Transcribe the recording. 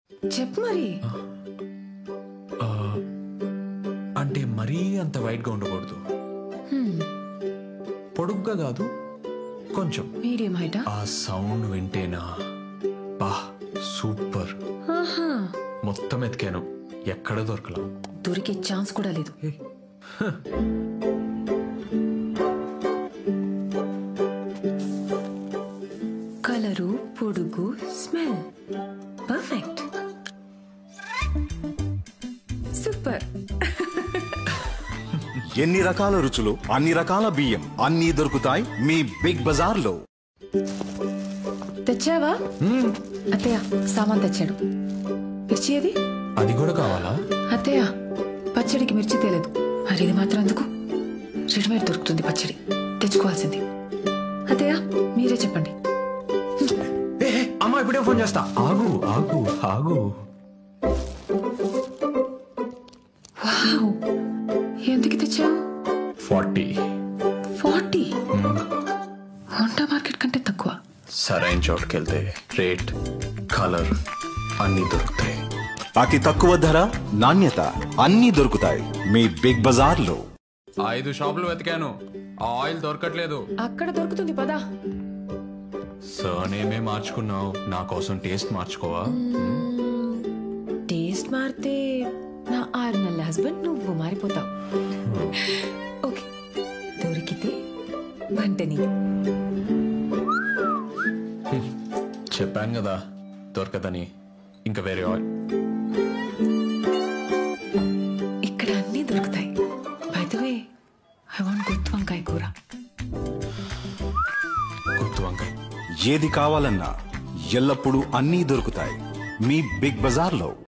చెప్పు మరి ఆ, అంటే మరీ అంత వైట్గా ఉండకూడదు హ్మ్, పొడుగ్గా కాదు కొంచెం మీడియం హైటా ఆ సౌండ్ వింటేనా బా సూపర్ ఆహా మొత్తం ఎతికాను ఎక్కడ దొరకలా దొరికే ఛాన్స్ కూడా లేదు కలరు పొడుగు స్మెల్ పర్ఫెక్ట్ సూపర్ ఎన్ని రకాల రుచులు అన్ని రకాల బియ్యం అన్నీ దొరుకుతాయి మీ బిగ్ బజార్లో తెచ్చావా అత్తయ్య సామాన్ తెచ్చాడు మిర్చి ఏది అది కూడా కావాలా అత్తయ్య పచ్చడికి మిర్చి తేలేదు మరి ఇది మాత్రం ఎందుకు రెడీమేడ్ దొరుకుతుంది పచ్చడి తెచ్చుకోవాల్సింది అత్తయ్య మీరే చెప్పండి ఏ ఏ, అమ్మా ఇప్పుడే ఫోన్ చేస్తా ఆగు ఆగు ఆగు వావ్ ఎందుకు తెచ్చావు ఫార్టీ ఫార్టీ హోండా మార్కెట్ కంటే తక్కువ సరైన చోటుకెళ్తే రేట్ కలర్ అన్నీ దొరుకుతాయి అతి తక్కువ ధర నాణ్యత అన్నీ దొరుకుతాయి మీ బిగ్ బజార్లో ఐదు షాపులు వెతికాను ఆ ఆయిల్ దొరకట్లేదు అక్కడ దొరుకుతుంది పదా సర్నేమే మార్చుకున్నావు నా కోసం టేస్ట్ మార్చుకోవా టేస్ట్ మారితే నా ఆరు నెలల హస్బెండ్ నువ్వు మారిపోతావు ఓకే దొరికితే వంటని చెప్పాను కదా దొరకదని ఇంకా వేరే ఆయిల్ ఇక్కడ అన్నీ దొరుకుతాయి బైదవే ఐ వాంట్ గుత్తి వంకాయ కూర గుర్తు వంకాయ ఏది కావాలన్నా ఎల్లప్పుడూ అన్నీ దొరుకుతాయి మీ బిగ్ బజార్లో